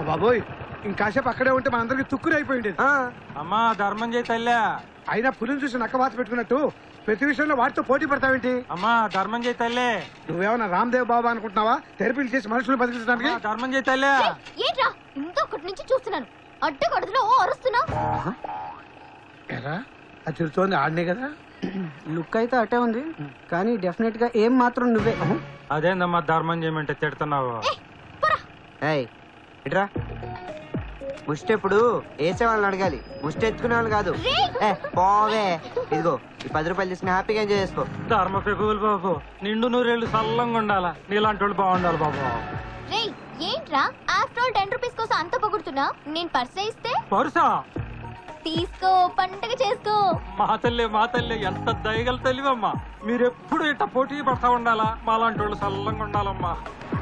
బాబోయ్ ఇంకాసేపు అక్కడే ఉంటే మనందరికి తుక్కుని అయిపోయింది ఆ, అమ్మా ధర్మం చేయి తల్లా అయినా పులిని చూసి నక్క వాత పెట్టుకున్నట్టు ప్రతి విషయంలో వాటితో పోటీ పడతావేంటి అమ్మా ధర్మం చేయి తల్లే నువ్వేమన్నా రామ్దేవ్ బాబా అనుకుంటున్నావా థెరపీలు చేసి మనుషులు బతికించడానికి అమ్మా, ధర్మం చేయి తల్లే ఏంట్రా ఇంకొకటి నుంచి చూస్తున్నాను అడ్డగడుతులో ఓ అరుస్తున్నా ఎరా అది తిరుగుతోంది ఆడనే కదా లుక్ అయితే అటే ఉంది కానీ డెఫినెట్ గా ఏం మాత్రం నువ్వే అదేందమ్మా ధర్మం చేయమంటే తిడుతున్నావు ఏయ్ ఇట్రా ముష్టి ఎప్పుడు వేసే వాళ్ళని అడగాలి ముష్టి ఎత్తుకునే వాళ్ళు కాదు ఏ పోవే ఇదిగో ఈ పది రూపాయలు తీసుకుని హ్యాపీగా ఎంజాయ్ చేసుకో ధర్మ పెగులు బాబు నిండు నూరేళ్ళు సల్లంగా ఉండాలా నీలాంటి వాళ్ళు బాగుండాలి బాబు రేయ్ ఏంట్రా ఆఫ్టర్ ఆల్ టెన్ రూపీస్ కోసం అంత పొగుడుతున్నా నేను పర్సే ఇస్తే పరుసా తీసుకో పండగ చేసుకో మా తల్లి మా తల్లి ఎంత దయగల తల్లివమ్మా మీరెప్పుడు ఇట్ట పోటీ పడతా ఉండాలా మాలాంటి వాళ్ళు సల్లంగా ఉండాలమ్మా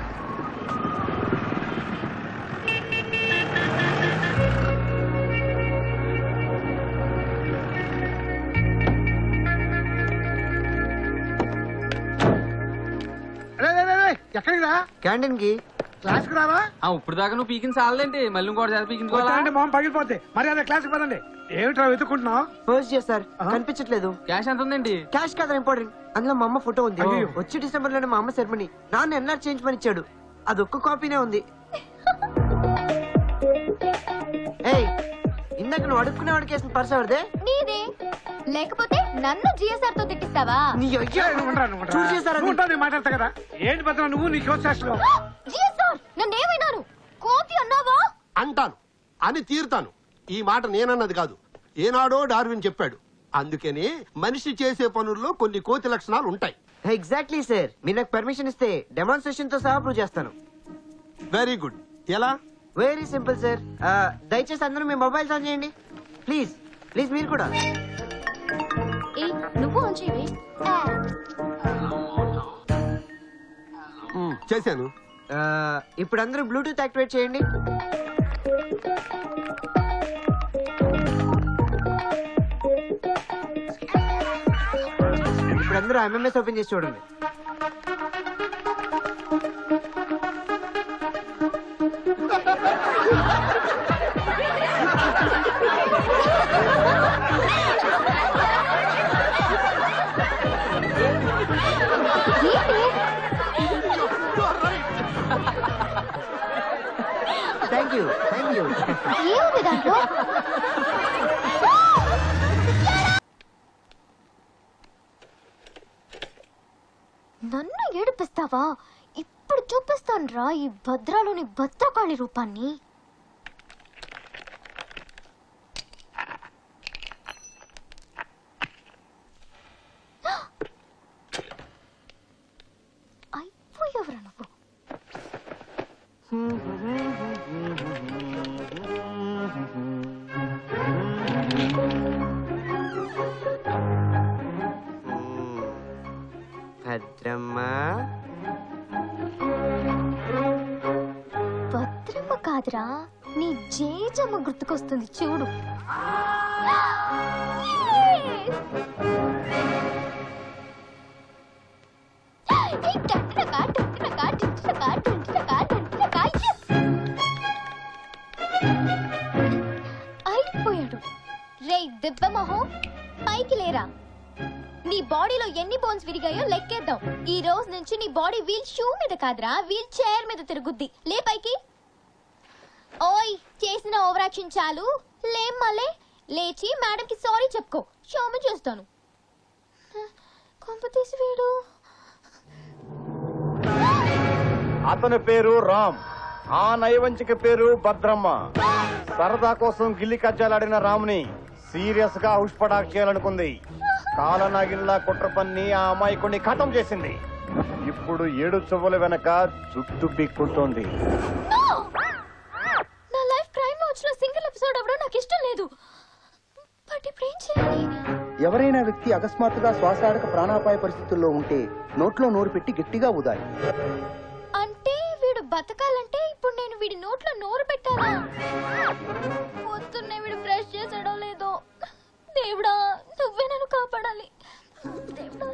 రే, రే, రే, రే, ఎక్కడికి రా క్యాంటీన్ కి క్లాస్కి రావా ఇప్పుడు దాకా నువ్వు పీకిన చాలదేంటి మళ్ళీ ఇంకోటి చేత పీకించుకోవాలా కొట్టాలంటే మొహం పగిలిపోద్ది మరి అదే క్లాస్కి పదండి ఏమిట్రా వెతుకుంటున్నావు పోస్ట్ చేస్తారు కనిపించట్లేదు క్యాష్ ఎంత ఉందండి క్యాష్ కదా ఇంపార్టెంట్ అందులో మా అమ్మ ఫోటో ఉంది అయ్యో. వచ్చి డిసెంబర్ లోనే మా అమ్మ సెరమనీ నాన్న ఎన్ఆర్ చేంజ్ పని ఇచ్చాడు అది ఒక్క కాపీనే ఉంది ఏయ్ ఇందాక నువ్వు అడుక్కునే వాడికి వేసిన పర్స్ ఎవరిదే నీదే లేకపోతే నన్ను జిఎస్ఆర్ తో తిట్టిస్తావా నీ అయ్యో. ఏ, నువ్వు ఉండరా, నువ్వు ఉండరా. చూసి చేశారా నువ్వు ఉంటావు, నేను మాట్లాడతా కదా ఏంటి భద్ర నువ్వు నీ క్లోజ్ చేస్తావు జిఎస్ఆర్ నన్ను ఏమైనాను కోతి అన్నావా అంటాను అని తీరుతాను ఈ మాట నేనన్నది కాదు ఏనాడో డార్విన్ చెప్పాడు అందుకనే మనిషి చేసే పనుల్లో కొన్ని కోతి లక్షణాలు ఉంటాయి ఎగ్జాక్ట్లీ సార్ మీరు నాకు పర్మిషన్ ఇస్తే డెమాన్స్ట్రేషన్ తో సహా ప్రూవ్ చేస్తాను వెరీ గుడ్ ఎలా వెరీ సింపుల్ సార్ దయచేసి అందరూ మీ మొబైల్స్ ఆన్ చేయండి ప్లీజ్ ప్లీజ్ మీరు కూడా ఏ నువ్వు ఉంచేవి మ్, చేశాను ఆ, ఇప్పుడు అందరూ బ్లూటూత్ యాక్టివేట్ చేయండి ఇప్పుడు అందరూ ఎంఎంఎస్ ఓపెన్ చేసి చూడండి థ్యాంక్ యూ థ్యాంక్ యూ ఏముంది దాంట్లో నన్ను ఏడిపిస్తావా ఇప్పుడు చూపిస్తాను ఈ భద్రాలోని భద్రకాళి రూపాన్ని అయిపోయావురా నువ్వు భద్రమ్మ భద్రమ్మ కాదురా నీ జేజమ్మ గుర్తుకొస్తుంది చూడు ఏయ్, టంటనకా, టంటనకా, టింటనకా, టంటనకా, టంటనకా, yes! అయిపోయాడు రే దిబ్బమొహం పైకి లేరా నీ బాడీలో ఎన్ని బోన్స్ విరిగాయో లెక్కేద్దాం ఈ రోజు నుంచి నీ బాడీ వీల్ షూ మీద కాదురా వీల్ చైర్ మీద తిరుగుద్ది లే పైకి ఓయ్ చేసిన ఓవరాక్షన్ చాలు లేం మళ్ళీ లేచి మేడం కి సారీ చెప్పుకో క్షమ చేస్తాను కొంప తీసి వీడు అతని పేరు రామ్ ఆ నైవంచిక పేరు భద్రమ్మ సరదా కోసం గిల్లి కజ్జాలాడిన రామ్ని సీరియస్ గా హుష్పటాక్ చేయాలనుకుంది కాలనాగిల్లా కుట్ర పన్ని ఆ అమాయకుడిని ఖతం చేసింది ఇప్పుడు ఏడు చువ్వల వెనక జుట్టు పీక్కుంటోంది No! నా లైఫ్ క్రైమ్ వాచ్ లో సింగిల్ ఎపిసోడ్ అవ్వడం నాకు ఇష్టం లేదు బట్ ఇప్పుడు ఏం చేయాలి ఎవరైనా వ్యక్తి అకస్మాత్తుగా శ్వాసాడక ప్రాణాపాయ పరిస్థితుల్లో ఉంటే నోట్లో నోరు పెట్టి గట్టిగా ఊదాలి అంటే వీడు బతకాలంటే ఇప్పుడు నేను వీడి నోట్లో నోరు పెట్టాలా పొద్దున్నే వీడు బ్రష్ చేసాడో లేదో దేవుడా నువ్వే నన్ను కాపాడాలి దేవుడా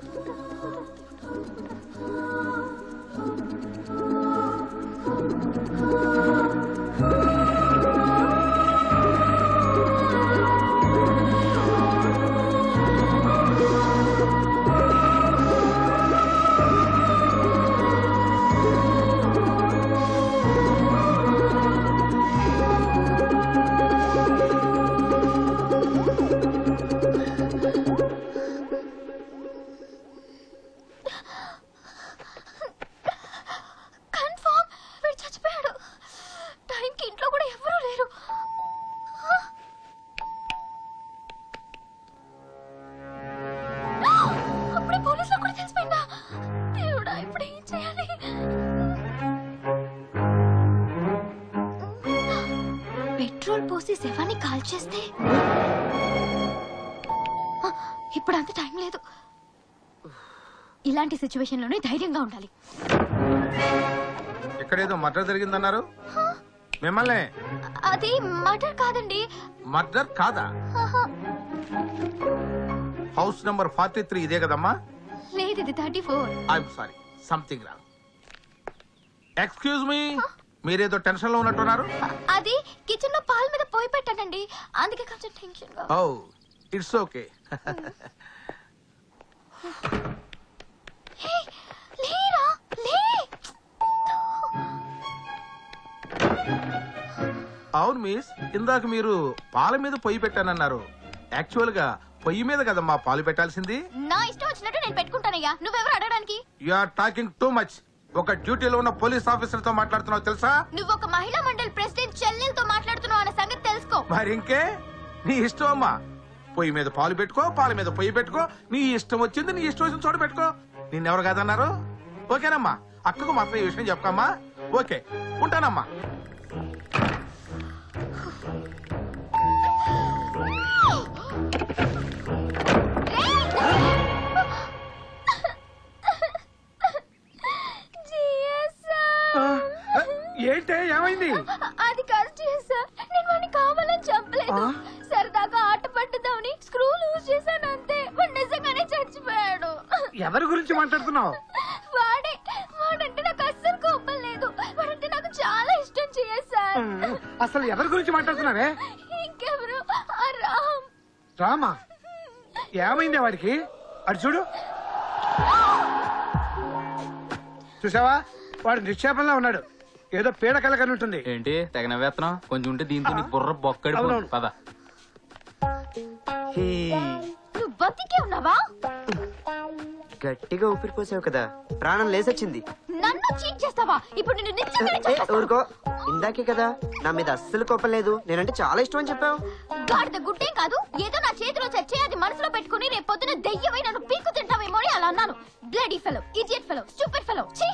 దేవుడా, దేవుడా. ఇప్పుడు అంత టైం లేదు ఇలాంటి సిచ్యువేషన్ లోనే ధైర్యంగా ఉండాలి ఇక్కడేదో మర్డర్ జరిగిందన్నారు మిమ్మల్ని అది మర్డర్ కాదండి మర్డర్ కాదా ఆహా, హౌస్ నెంబర్ ఫార్టీ త్రీ ఇదే కదమ్మా లేదు ఇది thirty four I'm sorry something wrong excuse me మీరేదో టెన్షన్ లో ఉన్నట్టున్నారు అది కిచెన్ లో పాల మీద పోయి పెట్టానండి అందుకే కొంచెం టెన్షన్ గా ఓ ఇట్స్ ఓకే హే, లేరా లే అవును మిస్ ఇందాక మీరు పాల మీద పొయ్యి పెట్టానన్నారు యాక్చువల్ గా పొయ్యి మీద కదమ్మా పాలు పెట్టాల్సింది నా ఇష్టం వచ్చినట్టు నేను పెట్టుకుంటానయ్యా నువ్వెవరు అడగడానికి you are talking too much ఒక డ్యూటీలో ఉన్న పోలీస్ ఆఫీసర్ తో మాట్లాడుతున్నావు తెలుసా నువ్వు ఒక మహిళా మండలి ప్రెసిడెంట్ చెల్లెలతో మాట్లాడుతున్నావు అన్న సంగతి తెలుసుకో మరి ఇంకే నీ ఇష్టం అమ్మా పొయ్యి మీద పాలు పెట్టుకో పాల మీద పొయ్యి పెట్టుకో నీ ఇష్టం వచ్చింది నీ ఇష్టం వచ్చిన చోట పెట్టుకో నిన్నెవరు కాదన్నారు ఓకేనమ్మా అక్కకు మాత్రం ఈ విషయం చెప్పమ్మా ఓకే ఉంటానమ్మా ఏంటే ఏమైంది అది కాదు సార్ నేను వాడిని కావాలని చంపలేదు సరదాగా ఆట పట్టుదామని స్క్రూ లూజ్ చేశాను అంతే వాడు నిజంగానే చచ్చిపోయాడు ఎవరి గురించి మాట్లాడుతున్నావు వాడే వాడంటే నాకు అస్సలు కోపం లేదు వాడంటే నాకు చాలా ఇష్టం చేయదు సార్ అసలు ఎవరి గురించి మాట్లాడుతున్నావే ఇంకెవరు ఆ రామ్ రామా ఏమైంది వాడికి అటు చూడు చూసావా వాడు నిక్షేపంలో ఉన్నాడు ఏదో పీడ కలగని ఉంటుంది ఏంటి తెగ నవ్వేస్తున్నావు కొంచెం ఉంటే దీంతో నీ బుర్ర బొక్కడి అవునవును. పద హే, నువ్వు బతికే ఉన్నావా గట్టిగా ఊపిరి పోసావు కదా ప్రాణం లేసొచ్చింది నన్ను చీట్ చేస్తావా ఇప్పుడు నిన్ను నిజంగానే ఏ, చంపేస్తా. ఊరుకో ఇందాకే కదా నా మీద అస్సలు కోపం లేదు నేనంటే చాలా ఇష్టం అని చెప్పావు గాడిద గుడ్డేం కాదు ఏదో నా చేతిలో చచ్చే అది మనసులో పెట్టుకుని రేపు పొద్దున దెయ్యమై నన్ను పీకు తింటావేమో అని అలా అన్నాను bloody fellow idiot fellow stupid fellow ఛీ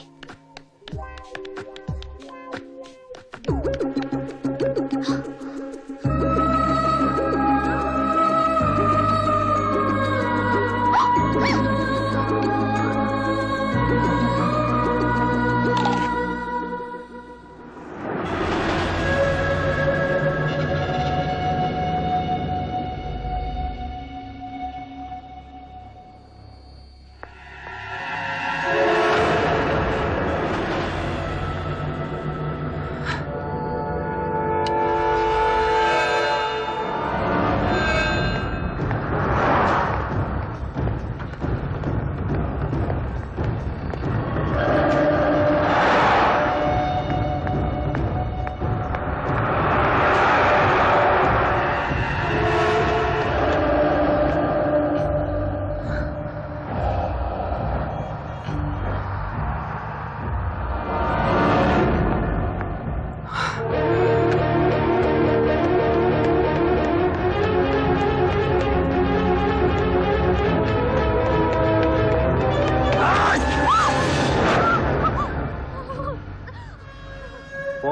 ఓ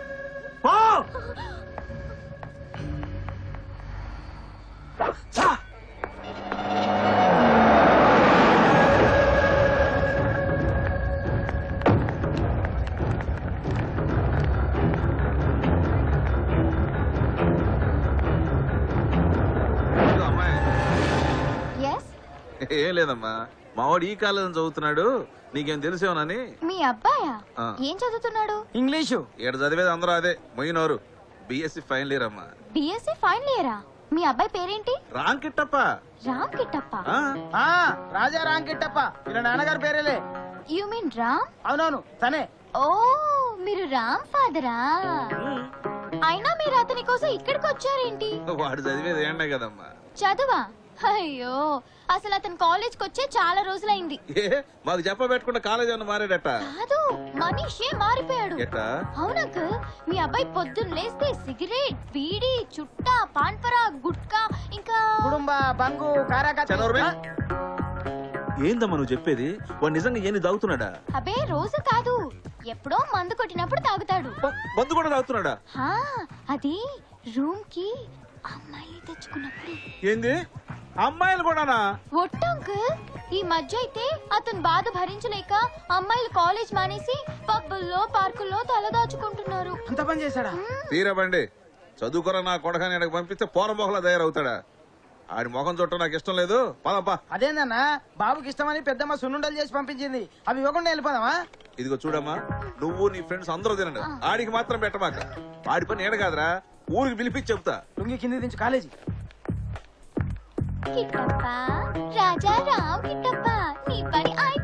ఎస్ ఏం లేదమ్మా మావాడు ఈ కాలేజీ చదువుతున్నాడు నీకేం తెలిసేవనని మీ అబ్బాయా ఆ. ఏం చదువుతున్నాడు ఇంగ్లీషు ఇక్కడ చదివేది అందరూ అదే మొయినోరు బిఎస్సి ఫైనల్ ఇయర్ అమ్మా బిఎస్సి ఫైనల్ ఇయరా మీ అబ్బాయి పేరేంటి రాంకిట్టప్ప రామ్ కిట్టప్ప ఆ? రాజా రాంకిట్టప్ప ఇలా నాన్నగారి పేరేలే యు మీన్ రామ్ అవునవును తనే ఓ మీరు రామ్ ఫాదరా అయినా మీరు అతని కోసం ఇక్కడికి వచ్చారేంటి వాడు చదివేది ఏండే కదమ్మా చదువా అయ్యో అసలు అతను కాలేజ్ కి వచ్చే చాలా రోజులైంది ఏ మాకు చెప్పబెట్టకుండా కాలేజ్ అన్న మారాడట కాదు మనీషే మారిపోయాడు ఎట్టా అవునకు మీ అబ్బాయి పొద్దున్న లేస్తే సిగరెట్ బీడి చుట్టా పాన్పరా గుట్కా ఇంకా కుటుంబ బంగు చదవరమే ఏందమ్మా నువ్వు చెప్పేది వాడు నిజంగా ఏంది తాగుతున్నాడా అబే రోజు కాదు ఎప్పుడో మందు కొట్టినప్పుడు తాగుతాడు మ- మందు కూడా తాగుతున్నాడా హా, అది రూమ్ కి అమ్మాయి తెచ్చుకున్నప్పుడు ఏంది అమ్మాయిలు కూడానా ఒట్టు అంకుల్ ఈ మధ్య అయితే అతను బాధ భరించలేక అమ్మాయిలు కాలేజ్ మానేసి పబ్బుల్లో పార్కుల్లో తలదాచుకుంటున్నారు అంత పని చేశాడా తీరబండి చదువుకున్న నా కొడకని ఇక్కడికి పంపిస్తే పోర మొహలా తయారవుతాడా ఆడి ముఖం చుట్టం నాకు ఇష్టం లేదు పదప్పా అదేందన్నా బాబుకి ఇష్టమని పెద్దమ్మ సున్నుండలు చేసి పంపించింది అవి ఇవ్వకుండా వెళ్ళిపోదామా ఇదిగో చూడమ్మా నువ్వు నీ ఫ్రెండ్స్ అందరూ తినండి ఆడికి మాత్రం పెట్టమాక ఆడి పని ఏడ కాదురా ఊరికి పిలిపించి చెప్తా లుంగి కింది దించు కాలేజీ కిట్టప్ప రాజా రామ్ కిట్టప్ప నీ పని